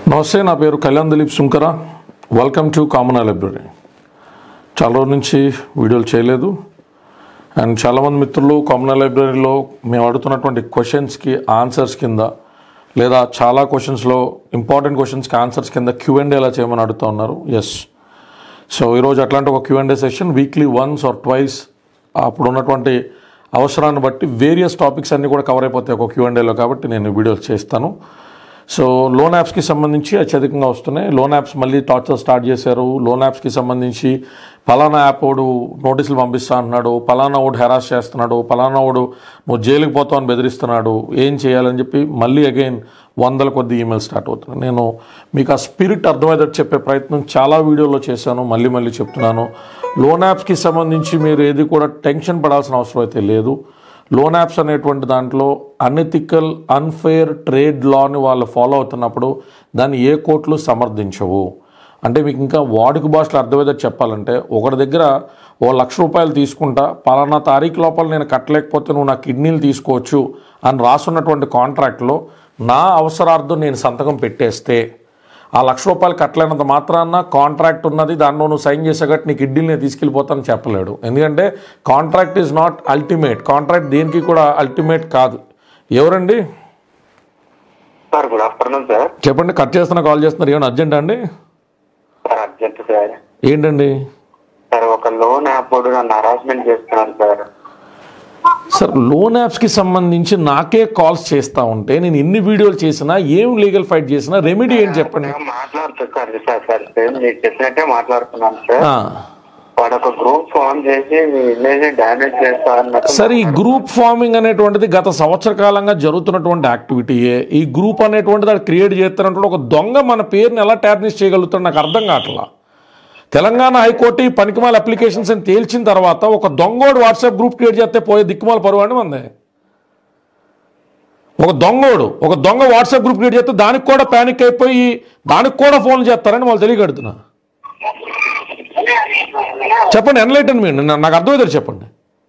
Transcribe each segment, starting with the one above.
నమస్తే నా పేరు Kalyan Dilip Sunkara welcome to common library చాలా రోజుల నుంచి వీడియోలు చేయలేదు అండ్ చాలామంది మిత్రులు కామన్ లైబ్రరీలో మేము అడుగుతున్నటువంటి క్వశ్చన్స్కి ఆన్సర్స్ కింద లేదా చాలా క్వశ్చన్స్లో ఇంపార్టెంట్ క్వశ్చన్స్కి ఆన్సర్స్ కింద క్యూ అండ్ ఎలా చేయమని అడుగుతూ ఉన్నారు ఎస్ సో ఈరోజు అట్లాంటి ఒక Q and session weekly once or twice అప్పుడు ఉన్నటువంటి అవసరాన్ని బట్టి వేరియస్ టాపిక్స్ అన్నీ కూడా కవర్ అయిపోతాయి ఒక క్యూ అండ్ ఏలో కాబట్టి నేను వీడియోస్ చేస్తాను సో లోన్ యాప్స్కి సంబంధించి అత్యధికంగా వస్తున్నాయి లోన్ యాప్స్ మళ్ళీ టార్చర్ స్టార్ట్ చేశారు లోన్ యాప్స్కి సంబంధించి పలానా యాప్ వాడు నోటీసులు పంపిస్తా అంటున్నాడు పలానా వాడు హెరాస్ చేస్తున్నాడు పలానా వాడు నువ్వు జైలుకి పోతావు అని బెదిరిస్తున్నాడు ఏం చేయాలని చెప్పి మళ్ళీ అగైన్ వందల కొద్ది ఈమెయిల్ స్టార్ట్ అవుతున్నాయి నేను మీకు ఆ స్పిరిట్ అర్థమయ్యేటట్టు చెప్పే ప్రయత్నం చాలా వీడియోలో చేశాను మళ్ళీ మళ్ళీ చెప్తున్నాను లోన్ యాప్స్కి సంబంధించి మీరు ఏది కూడా టెన్షన్ పడాల్సిన అవసరం అయితే లేదు లోన్ యాప్స్ అనేటువంటి దాంట్లో అనెథికల్ అన్ఫెయిర్ ట్రేడ్ లాని వాళ్ళు ఫాలో అవుతున్నప్పుడు దాన్ని ఏ కోర్టులు సమర్థించవు అంటే మీకు ఇంకా వాడుక భాషలో అర్థమయ్యేది చెప్పాలంటే ఒకటి దగ్గర ఓ లక్ష రూపాయలు తీసుకుంటా పలానా తారీఖు లోపల నేను కట్టలేకపోతే నువ్వు నా కిడ్నీలు తీసుకోవచ్చు అని రాసున్నటువంటి కాంట్రాక్ట్లో నా అవసరార్థం నేను సంతకం పెట్టేస్తే ఆ లక్ష రూపాయలు కట్టలేనంత మాత్రాన కాంట్రాక్ట్ ఉన్నది దానిలో నువ్వు సైన్ చేసేగట్టు నీ కిడ్నీలు నేను తీసుకెళ్ళిపోతానని చెప్పలేడు ఎందుకంటే contract is not ultimate contract దేనికి కూడా అల్టిమేట్ కాదు ఎవరండి సార్ గుడ్ ఆఫ్టర్నూన్ సార్ చెప్పండి కట్ చేస్తున్నా కాల్ చేస్తున్నారు ఏమైనా అర్జెంట్ అండి సార్ అర్జెంట్ సార్ ఏంటండి సార్ ఒక లోన్ యాప్ వాడు నన్ను హరాస్మెంట్ చేస్తున్నాను సార్ సార్ లోన్ యాప్స్కి సంబంధించి నాకే కాల్స్ చేస్తూ ఉంటే నేను ఎన్ని వీడియోలు చేసినా ఏం లీగల్ ఫైట్ చేసినా రెమెడీ ఏంటి చెప్పండి మాట్లాడుతూ సార్ సార్ సార్ సేమ్ మీకు చెప్పినట్టే మాట్లాడుతున్నాను సార్ ఆ. వాడు ఒక గ్రూప్ ఫామ్ చేసి మీ ఇమేజ్ డ్యామేజ్ చేస్తా అన్నట్టు సరే ఈ గ్రూప్ ఫార్మింగ్ అనేటువంటిది గత సంవత్సర కాలంగా జరుగుతున్నటువంటి యాక్టివిటీయే ఈ గ్రూప్ అనేటువంటిది అది క్రియేట్ చేస్తున్నటువంటి ఒక దొంగ మన పేరుని ఎలా టార్నిష్ చేయగలుగుతాడు నాకు అర్థం కావట్లా తెలంగాణ హైకోర్టు ఈ పనికిమాల అప్లికేషన్స్ అని తేల్చిన తర్వాత ఒక దొంగోడు వాట్సాప్ గ్రూప్ క్రియేట్ చేస్తే పోయే దిక్కుమాల పరువు అండి మంది ఒక దొంగోడు ఒక దొంగ వాట్సాప్ గ్రూప్ క్రియేట్ చేస్తే దానికి కూడా ప్యానిక్ అయిపోయి దానికి కూడా ఫోన్ చేస్తారని వాళ్ళు తెలియగడుతున్నా చెప్పండి ఎన్లైటన్ మీరు నాకు అర్థమవుతుంది చెప్పండి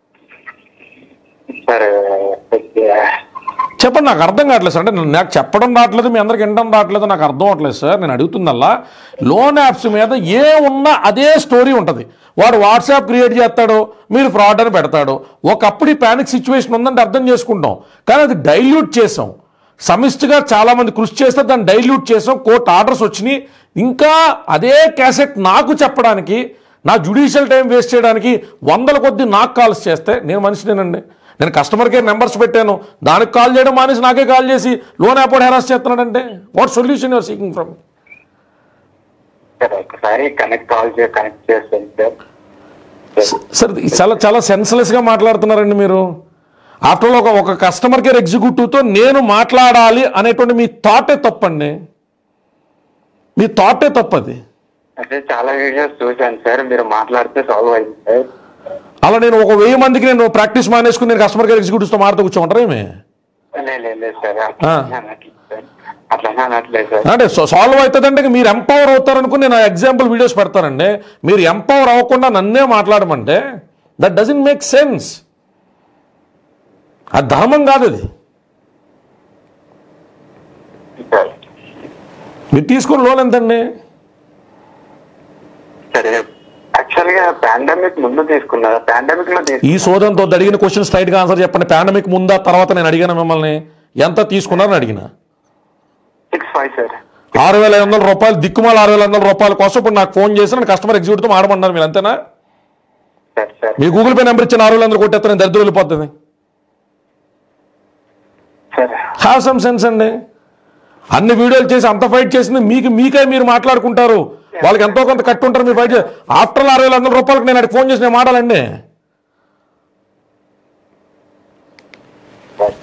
సార్ చెప్పండి నాకు అర్థం కావట్లేదు సార్ అంటే నాకు చెప్పడం రావట్లేదు మీ అందరికి వినడం రావట్లేదు నాకు అర్థం అవట్లేదు సార్ నేను అడుగుతుందల్లా లోన్ యాప్స్ మీద ఏ ఉన్నా అదే స్టోరీ ఉంటుంది వాడు వాట్సాప్ క్రియేట్ చేస్తాడు మీరు ఫ్రాడ్ అని పెడతాడు ఒకప్పుడు ఈ ప్యానిక్ సిచ్యువేషన్ ఉందంటే అర్థం చేసుకుంటాం కానీ అది డైల్యూట్ చేసాం సమిష్టిగా చాలామంది కృషి చేస్తే దాన్ని డైల్యూట్ చేసాం కోర్టు ఆర్డర్స్ వచ్చినాయి ఇంకా అదే క్యాసెట్ నాకు చెప్పడానికి నా జుడిషియల్ టైం వేస్ట్ చేయడానికి వందల కొద్ది నాకు కాల్స్ చేస్తే నేను మనిషినేనండి నేను కస్టమర్ కేర్ నెంబర్స్ పెట్టాను దానికి కాల్ చేయడం మానేసి నాకే కాల్ చేసి లోన్ యాప్ హెరాస్ చేస్తున్నాడంటే what solution your seeking from sir ఒకసారి కనెక్ట్ కాల్ చే కనెక్ట్ చేస్తాను సార్ సార్ ఇది చాలా చాలా సెన్స్లెస్గా మాట్లాడుతున్నారండి మీరు ఆఫ్టర్ ఆల్ ఒక ఒక కస్టమర్ కేర్ ఎగ్జిక్యూటివ్తో నేను మాట్లాడాలి అనేటువంటి మీ థాటే తప్పండి మీ థాటే తప్పది అంటే చాలా వీడియోస్ చూశాను సార్ మీరు మాట్లాడితే సాల్వ్ అయింది సార్ అలా నేను ఒక వెయ్యి మందికి నేను ప్రాక్టీస్ మానేసుకుని నేను కస్టమర్ కేర్ ఎగ్జిక్యూటివ్స్తో మాట్లాడుతూ కూర్చోమంటారా ఏమి లేదు లేదు, లేదు సార్ ఆ. అట్లా అనట్లేదు సార్ అట్లా అనట్లేదు సార్ అంటే సాల్వ్ అవుతుందంటే ఇంక మీరు ఎంపవర్ అవుతారనుకుని నేను ఎగ్జాంపుల్ వీడియోస్ పెడతానండి మీరు ఎంపవర్ అవ్వకుండా నన్నే మాట్లాడమంటే దట్ డజంట్ మేక్ సెన్స్ అది ధర్మం కాదు అది సార్ మీరు తీసుకున్న లోన్ ఎంతండి సరే యాక్చువల్ గా పాండమిక్ ముందు తీసుకున్నారు పాండమిక్ లో తీసుకున్నారు ఈ సోదంతో అడిగిన క్వశ్చన్ స్ట్రైట్గా ఆన్సర్ చెప్పండి పాండమిక్ ముందా తర్వాత నేను అడిగాను మిమ్మల్ని ఎంత తీసుకున్నారని అడిగిన సిక్స్ ఫైవ్ సార్ ఆరు వేల ఐదు వందల రూపాయలు దిక్కుమాల ఆరు వేల ఐదు వందల రూపాయల కోసం ఇప్పుడు నాకు ఫోన్ చేసి నేను కస్టమర్ ఎగ్జిక్యూటివ్తో మాడమన్నారు మీరు అంతేనా సార్ సార్ మీ గూగుల్ పే నెంబర్ ఇచ్చిన ఆరు వేల వందలు కొట్టేస్తాను దరిద్రం వెళ్ళిపోతుంది సార్ హ్యావ్ సమ్ సెన్స్ అండి అన్ని వీడియోలు చేసి అంత ఫైట్ చేసింది మీకు మీకై మీరు మాట్లాడుకుంటారు వాళ్ళకి ఎంతో కొంత కట్టి ఉంటారు మీరు ఫైట్ ఆఫ్టర్ ఆరు వేల వందల రూపాయలకు నేను అడిగి ఫోన్ చేసి నేను మాట్లాడండి సార్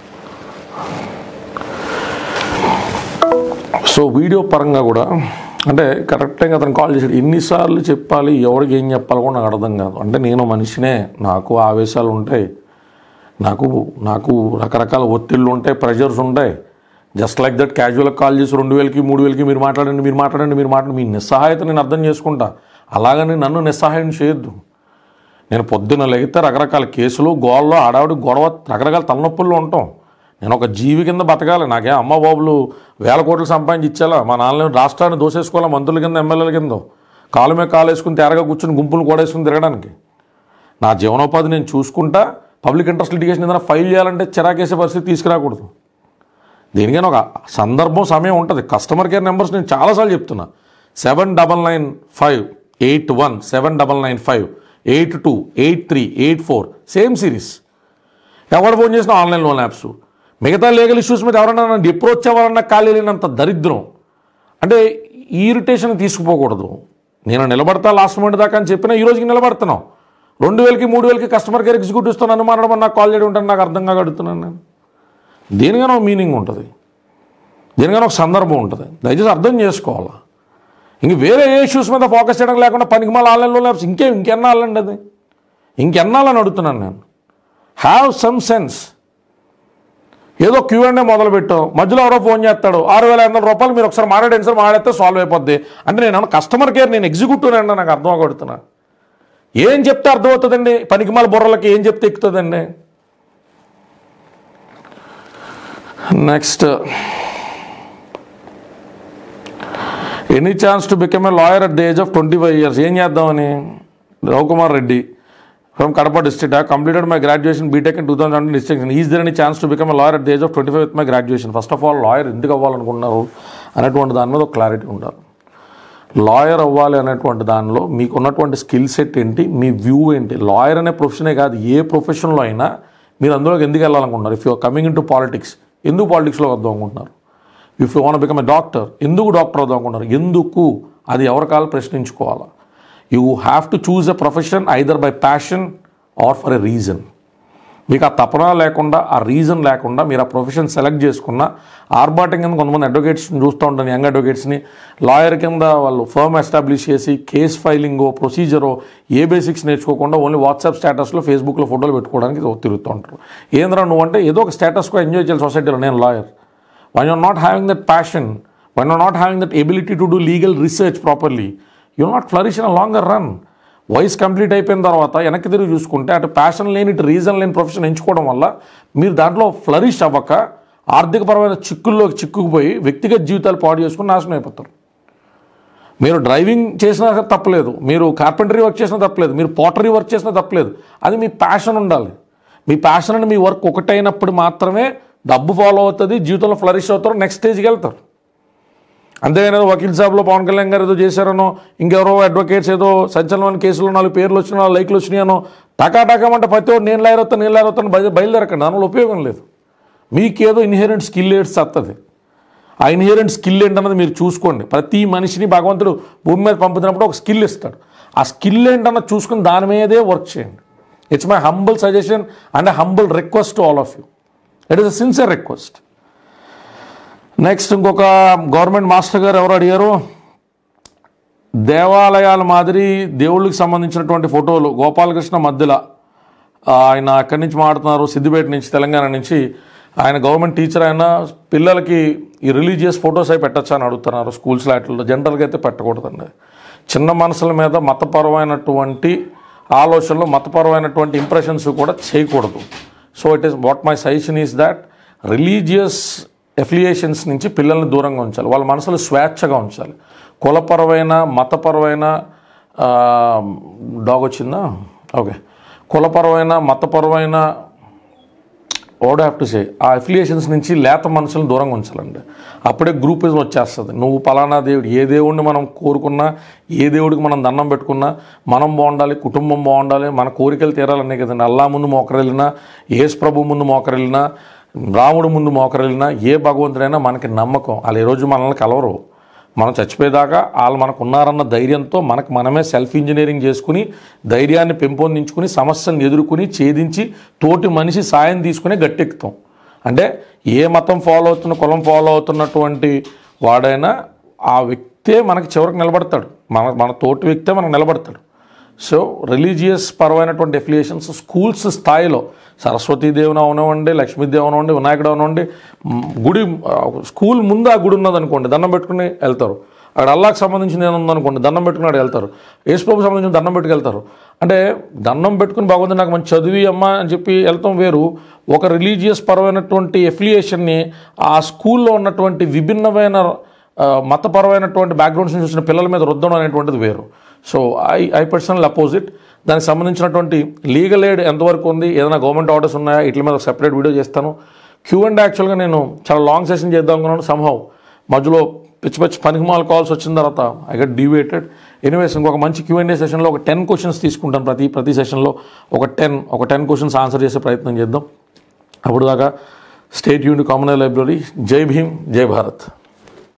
సో వీడియో పరంగా కూడా అంటే కరెక్ట్గా అతను కాల్ చేశాడు ఎన్నిసార్లు చెప్పాలి ఎవరికి ఏం చెప్పాలి కూడా నాకు అర్థం కాదు అంటే నేను మనిషినే నాకు ఆవేశాలు ఉంటాయి నాకు నాకు రకరకాల ఒత్తిళ్ళు ఉంటాయి ప్రెషర్స్ ఉంటాయి జస్ట్ లైక్ దట్ క్యాజువల్గా కాల్ చేసి రెండు వేలకి మూడు వేలకి మీరు మాట్లాడండి మీరు మాట్లాడండి మీరు మాట్లాడండి మీ నిస్సహాయత నేను అర్థం చేసుకుంటా అలాగని నన్ను నిస్సహాయం చేయొద్దు నేను పొద్దున్న లేగితే రకరకాల కేసులు గోల్లో ఆడావిడి గొడవ రకరకాల తలనొప్పుల్లో ఉంటాం నేను ఒక జీవి కింద బతకాలి నాకేం అమ్మ బాబులు వేల కోట్లు సంపాదించి ఇచ్చేలా మా నాన్న రాష్ట్రాన్ని దోసేసుకోవాలా మంత్రుల కింద ఎమ్మెల్యేల కింద కాలు మీద కాలు వేసుకుని తేరగా కూర్చుని గుంపులు కూడా వేసుకుని తిరగడానికి నా జీవనోపాధి నేను చూసుకుంటా పబ్లిక్ ఇంట్రెస్ట్ లిటిగేషన్ ఏదైనా ఫైల్ చేయాలంటే చిరాకేసే పరిస్థితి తీసుకురాకూడదు దేనికైనా ఒక సందర్భం సమయం ఉంటుంది కస్టమర్ కేర్ నెంబర్స్ నేను చాలాసార్లు చెప్తున్నా seven double nine five eight one seven double nine five eight two eight three eight four same series ఎవరు ఫోన్ చేసినా ఆన్లైన్ లోన్ యాప్స్ మిగతా లీగల్ ఇష్యూస్ మీద ఎవరైనా నన్ను అప్రోచ్ అవ్వాలన్నా ఖాళీ లేనంత దరిద్రం అంటే ఈ ఇరిటేషన్ తీసుకుపోకూడదు నేను నిలబడతా లాస్ట్ మూమెంట్ దాకా అని చెప్పినా ఈ రోజుకి నిలబడుతున్నాం రెండు వేలకి మూడు వేలకి కస్టమర్ కేర్ ఎగ్జిక్యూటివ్స్తో నన్ను మాట్లాడమని నాకు కాల్ చేయడం ఉంటాను నాకు అర్థం కాక అడుగుతున్నాను నేను దేనికైనా ఒక మీనింగ్ ఉంటుంది దేనికైనా ఒక సందర్భం ఉంటుంది దయచేసి అర్థం చేసుకోవాలా ఇంక వేరే ఏ ఇష్యూస్ మీద ఫోకస్ చేయడం లేకుండా పనికి మళ్ళీ ఆన్లైన్లో లేకపోతే ఇంకే ఇంకెన్నాళ్ళండి అది ఇంకెన్నాళ్ళని అడుగుతున్నాను నేను హ్యావ్ సమ్ సెన్స్ ఏదో క్యూ అండ్ మొదలు పెట్టాం మధ్యలో ఎవరో ఫోన్ చేస్తాడు ఆరు వేల ఐదు వందల రూపాయలు మీరు ఒకసారి మాట్లాడండి సార్ మాట్లాడితే సాల్వ్ అయిపోద్ది అంటే నేను ఏమన్నా కస్టమర్ కేర్ నేను ఎగ్జిక్యూటివ్ అండి నాకు అర్థం అవ్వగడుతున్నా ఏం చెప్తే అర్థమవుతుందండి పనికి మళ్ళీ బుర్రలకి ఏం చెప్తే ఎక్కుతుందండి next any chance to become a lawyer at the age of twenty five years ఏం చేద్దామని Ravikumar Reddy from Kadapa district I completed my graduation BTech in two thousand district is there any chance to become lawyer at the age of twenty five with my graduation first of all lawyer ఎందుకు అవ్వాలనుకున్నారు అనేటువంటి దాని మీద ఒక clarity ఉండాలి lawyer అవ్వాలి అనేటువంటి దానిలో మీకు ఉన్నటువంటి స్కిల్ సెట్ ఏంటి మీ వ్యూ ఏంటి లాయర్ అనే ప్రొఫెషనే కాదు ఏ ప్రొఫెషన్లో అయినా మీరు అందులోకి ఎందుకు వెళ్ళాలనుకుంటున్నారు if you coming into politics ఎందుకు పాలిటిక్స్లో వద్దాం అనుకుంటున్నారు if you want become a doctor ఎందుకు డాక్టర్ అవుదాం అనుకుంటున్నారు ఎందుకు అది ఎవరి కాలు ప్రశ్నించుకోవాలా you have to choose a profession either by passion or for a reason మీకు ఆ తపన లేకుండా ఆ రీజన్ లేకుండా మీరు ఆ ప్రొఫెషన్ సెలెక్ట్ చేసుకున్న ఆర్బాటం కింద కొంతమంది అడ్వకేట్స్ని చూస్తూ ఉంటాను యంగ్ అడ్వకేట్స్ని లాయర్ కింద వాళ్ళు ఫర్మ్ ఎస్టాబ్లిష్ చేసి కేస్ ఫైలింగో ప్రొసీజరో ఏ బేసిక్స్ నేర్చుకోకుండా ఓన్లీ వాట్సాప్ స్టేటస్లో ఫేస్బుక్లో ఫోటోలు పెట్టుకోవడానికి తిరుగుతూ ఉంటారు ఏంద్రా నువ్వు అంటే ఏదో ఒక స్టేటస్కో ఎంజాయ్ చేయాలి సొసైటీలో నేను lawyer when you're not having that passion, when you're not having that ability to do legal research properly, you'll not flourish in a longer run. వయసు కంప్లీట్ అయిపోయిన తర్వాత వెనక్కి తిరిగి చూసుకుంటే అటు ప్యాషన్ లేని ఇటు రీజన్ లేని ప్రొఫెషన్ ఎంచుకోవడం వల్ల మీరు దాంట్లో ఫ్లరిష్ అవ్వక ఆర్థికపరమైన చిక్కుల్లోకి చిక్కుకుపోయి వ్యక్తిగత జీవితాలు పాడు చేసుకుని నాశనం అయిపోతారు మీరు డ్రైవింగ్ చేసినా తప్పలేదు మీరు కార్పెంటరీ వర్క్ చేసినా తప్పలేదు మీరు పోటరీ వర్క్ చేసినా తప్పలేదు అది మీ ప్యాషన్ ఉండాలి మీ ప్యాషన్ అని మీ వర్క్ ఒకటైనప్పుడు మాత్రమే డబ్బు ఫాలో అవుతుంది జీవితంలో ఫ్లరిష్ అవుతారు నెక్స్ట్ స్టేజ్కి వెళ్తారు అంతేగాని ఏదో వకీల్ సాబ్లో పవన్ కళ్యాణ్ గారు ఏదో చేశారనో ఇంకెవరో అడ్వకేట్స్ ఏదో సంచలనమైన కేసులో నాలుగు పేర్లు వచ్చినా నాలుగు లైక్లు వచ్చినాయనో టకా టకామంటే ప్రతి ఒక్కరు నేను లాయర్ అవుతాను నేను లాయర్ అవుతాను బయ బయలుదేరకండి దానివల్ల ఉపయోగం లేదు మీకేదో ఇన్హెరెంట్ స్కిల్ ఏడ్స్ వస్తుంది ఆ ఇన్హెరెంట్ స్కిల్ ఏంటన్నది మీరు చూసుకోండి ప్రతి మనిషిని భగవంతుడు భూమి మీద పంపుతున్నప్పుడు ఒక స్కిల్ ఇస్తాడు ఆ స్కిల్ ఏంటన్నది చూసుకుని దాని మీదే వర్క్ చేయండి it's my humble suggestion and humble request to all of you it is a sincere request next ఇంకొక గవర్నమెంట్ మాస్టర్ గారు ఎవరు అడిగారు దేవాలయాల మాదిరి దేవుళ్ళకి సంబంధించినటువంటి ఫోటోలు గోపాలకృష్ణ మధ్యలో ఆయన అక్కడి నుంచి మాడుతున్నారు సిద్దిపేట నుంచి తెలంగాణ నుంచి ఆయన గవర్నమెంట్ టీచర్ అయినా పిల్లలకి ఈ రిలీజియస్ ఫొటోస్ అవి పెట్టచ్చా అని అడుగుతున్నారు స్కూల్స్ లాంటిలో జనరల్గా అయితే పెట్టకూడదండి చిన్న మనసుల మీద మతపరమైనటువంటి ఆలోచనలు మతపరమైనటువంటి ఇంప్రెషన్స్ కూడా చేయకూడదు so it is what my suggestion is that religious affiliations నుంచి పిల్లల్ని దూరంగా ఉంచాలి వాళ్ళ మనసులు స్వేచ్ఛగా ఉంచాలి కులపరమైన మతపరమైన డాగ్ వచ్చిందా ఓకే కులపరమైన మతపరమైన ఓడ్ హ్యావ్ టు సే ఆ అఫిలియేషన్స్ నుంచి లేత మనుషులను దూరంగా ఉంచాలండి అప్పుడే గ్రూపిజం వచ్చేస్తుంది నువ్వు పలానా దేవుడు ఏ దేవుడిని మనం కోరుకున్నా ఏ దేవుడికి మనం దండం పెట్టుకున్నా మనం బాగుండాలి కుటుంబం బాగుండాలి మన కోరికలు తీరాలనే కదండి అల్లా ముందు మోకరెళ్ళినా ఏసు ప్రభు ముందు మోకరెళ్ళినా రాముడు ముందు మోకరెళ్ళినా ఏ భగవంతుడైనా మనకి నమ్మకం వాళ్ళు ఈ రోజు మనల్ని కలవరు మనం చచ్చిపోయేదాకా వాళ్ళు మనకు ఉన్నారన్న ధైర్యంతో మనకు మనమే సెల్ఫ్ ఇంజనీరింగ్ చేసుకుని ధైర్యాన్ని పెంపొందించుకుని సమస్యలను ఎదుర్కొని ఛేదించి తోటి మనిషి సాయం తీసుకుని గట్టెక్కుతాం అంటే ఏ మతం ఫాలో అవుతున్న కులం ఫాలో అవుతున్నటువంటి వాడైనా ఆ వ్యక్తే మనకి చివరికి నిలబడతాడు మన మన తోటి వ్యక్తే మనకు నిలబడతాడు సో రిలీజియస్ పరమైనటువంటి ఎఫిలియేషన్స్ స్కూల్స్ స్థాయిలో సరస్వతీదేవిని అవనివ్వండి లక్ష్మీదేవి అవనివ్వండి వినాయకుడు అవనివ్వండి మ్, గుడి ఆ, స్కూల్ ముందు ఆ గుడి ఉన్నదనుకోండి దండం పెట్టుకుని వెళ్తారు అక్కడ అల్లాకి సంబంధించింది ఏమైనా ఉందనుకోండి దండం పెట్టుకుని ఆడ వెళ్తారు యేసుప్రభుకి సంబంధించిన దండం పెట్టుకు వెళ్తారు అంటే దండం పెట్టుకుని బాగుంది నాకు మంచి చదివి అమ్మా అని చెప్పి వెళ్తాం వేరు ఒక రిలీజియస్ పరమైనటువంటి ఎఫిలియేషన్ని ఆ స్కూల్లో ఉన్నటువంటి విభిన్నమైన ఆ, మతపరమైనటువంటి బ్యాక్గ్రౌండ్స్ నుంచి వచ్చిన పిల్లల మీద రుద్దడం అనేటువంటిది వేరు so I I personal opposite దానికి సంబంధించినటువంటి లీగల్ ఎయిడ్ ఎంతవరకు ఉంది ఏదైనా గవర్నమెంట్ ఆర్డర్స్ ఉన్నాయా వీటి మీద సెపరేట్ వీడియో చేస్తాను క్యూ అండ్ యాక్చువల్గా నేను చాలా లాంగ్ సెషన్ చేద్దాం అనుకున్నాను సంహవ్ మధ్యలో పిచ్చి పిచ్చి పనికిమాల కాల్స్ వచ్చిన తర్వాత ఐ గట్ డివేటెడ్ ఎనీవేస్ ఇంకొక మంచి క్యూ అండ్ ఏ సెషన్లో ఒక టెన్ క్వశ్చన్స్ తీసుకుంటాను ప్రతి ప్రతి సెషన్లో ఒక టెన్ ఒక టెన్ క్వశ్చన్స్ ఆన్సర్ చేసే ప్రయత్నం చేద్దాం అప్పుడు దాకా స్టేట్ యూనిట్ కామన్ లైబ్రరీ జై భీమ్ జై భారత్